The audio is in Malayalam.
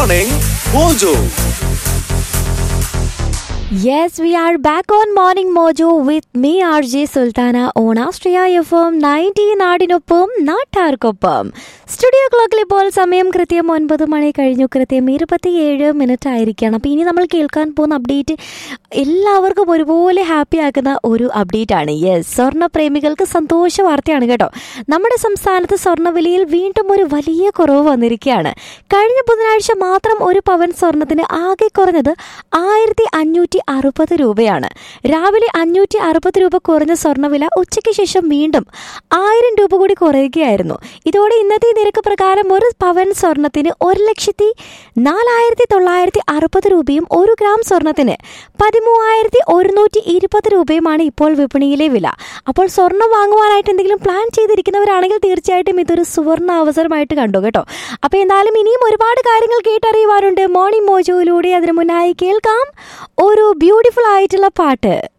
Morning Mojo. Yes, we are back on Morning Mojo with me, RJ Sultana, on Astria FM 90 നാടിനൊപ്പം നാട്ടാർക്കൊപ്പം സ്റ്റുഡിയോ ക്ലോക്കിൽ ഇപ്പോൾ സമയം കൃത്യം ഒൻപത് മണി കഴിഞ്ഞു കൃത്യം ഇരുപത്തിയേഴ് മിനിറ്റ് ആയിരിക്കണം അപ്പോൾ ഇനി നമ്മൾ കേൾക്കാൻ പോകുന്ന അപ്ഡേറ്റ് എല്ലാവർക്കും ഒരുപോലെ ഹാപ്പി ആക്കുന്ന ഒരു അപ്ഡേറ്റ് ആണ് യെസ് സ്വർണ്ണ പ്രേമികൾക്ക് സന്തോഷ വാർത്തയാണ് കേട്ടോ നമ്മുടെ സംസ്ഥാനത്ത് സ്വർണ്ണവിലയിൽ വീണ്ടും ഒരു വലിയ കുറവ് വന്നിരിക്കുകയാണ് കഴിഞ്ഞ ബുധനാഴ്ച മാത്രം ഒരു പവൻ സ്വർണത്തിന് ആകെ കുറഞ്ഞത് ആയിരത്തി അഞ്ഞൂറ്റി അറുപത് രൂപയാണ് രാവിലെ അഞ്ഞൂറ്റി അറുപത് രൂപ കുറഞ്ഞ സ്വർണ്ണവില ഉച്ചയ്ക്ക് ശേഷം വീണ്ടും ആയിരം രൂപ കൂടി കുറയുകയായിരുന്നു ഇതോടെ ഇന്നത്തെ നിരക്ക് പ്രകാരം ഒരു പവൻ സ്വർണത്തിന് ഒരു ലക്ഷത്തി നാലായിരത്തി തൊള്ളായിരത്തി അറുപത് രൂപയും ഒരു ഗ്രാം സ്വർണത്തിന് പതിമൂവായിരത്തി ഒരുന്നൂറ്റി ഇരുപത് രൂപയുമാണ് ഇപ്പോൾ വിപണിയിലെ വില അപ്പോൾ സ്വർണം വാങ്ങുവാനായിട്ട് എന്തെങ്കിലും പ്ലാൻ ചെയ്തിരിക്കുന്നവരാണെങ്കിൽ തീർച്ചയായിട്ടും ഇതൊരു സുവർണ അവസരമായിട്ട് കണ്ടു കേട്ടോ അപ്പോൾ എന്തായാലും ഇനിയും ഒരുപാട് കാര്യങ്ങൾ കേട്ടറിയുവാനുണ്ട് മോർണിംഗ് മോജോയിലൂടെ അതിനു മുന്നായി കേൾക്കാം ഒരു ബ്യൂട്ടിഫുൾ ആയിട്ടുള്ള പാട്ട്